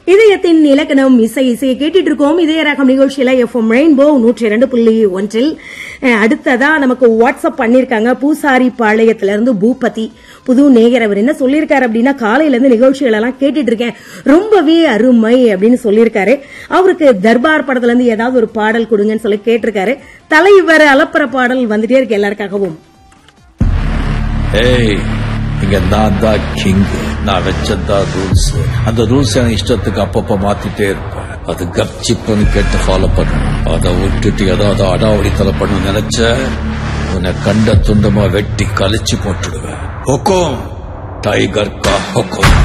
இதயத்தின் இலக்கணம் இசை இசையை கேட்டுட்டு இருக்கோம் இதய ரகம் நிகழ்ச்சியில எஃப்எம் ரெயின்போ நூற்றி இரண்டு புள்ளி ஒன்றில் அஹ், அடுத்ததா நமக்கு வாட்ஸ்அப் பண்ணிருக்காங்க பூசாரி பாளையத்துல இருந்து பூபதி புது நேயர் அவர் என்ன சொல்லியிருக்காரு அப்படின்னா காலையில இருந்து நிகழ்ச்சிகள் எல்லாம் கேட்டுட்டு இருக்கேன் ரொம்பவே அருமை அப்படின்னு சொல்லியிருக்காரு அவருக்கு தர்பார் படத்துல இருந்து ஏதாவது ஒரு பாடல் கொடுங்கன்னு சொல்லி கேட்டிருக்காரு தலைவர் அலப்பற பாடல் வந்துட்டே இருக்கு எல்லாருக்காகவும் ஏய் இங்க நான் தான் கிங் நான் வச்சதான் ரூல்ஸ் அந்த ரூல்ஸ் என் இஷ்டத்துக்கு அப்பப்ப மாத்திட்டே இருப்பேன் அது கப்சிப்புன்னு கேட்டு ஃபாலோ பண்ணணும் அதை விட்டுட்டு ஏதாவது அடாவடித்தலை பண்ண நினைச்ச உன்னை கண்ட துண்டமா வெட்டி கழிச்சு போட்டுடுவேன் ஹொக்கோம் டைகர் கா ஹொக்கோம்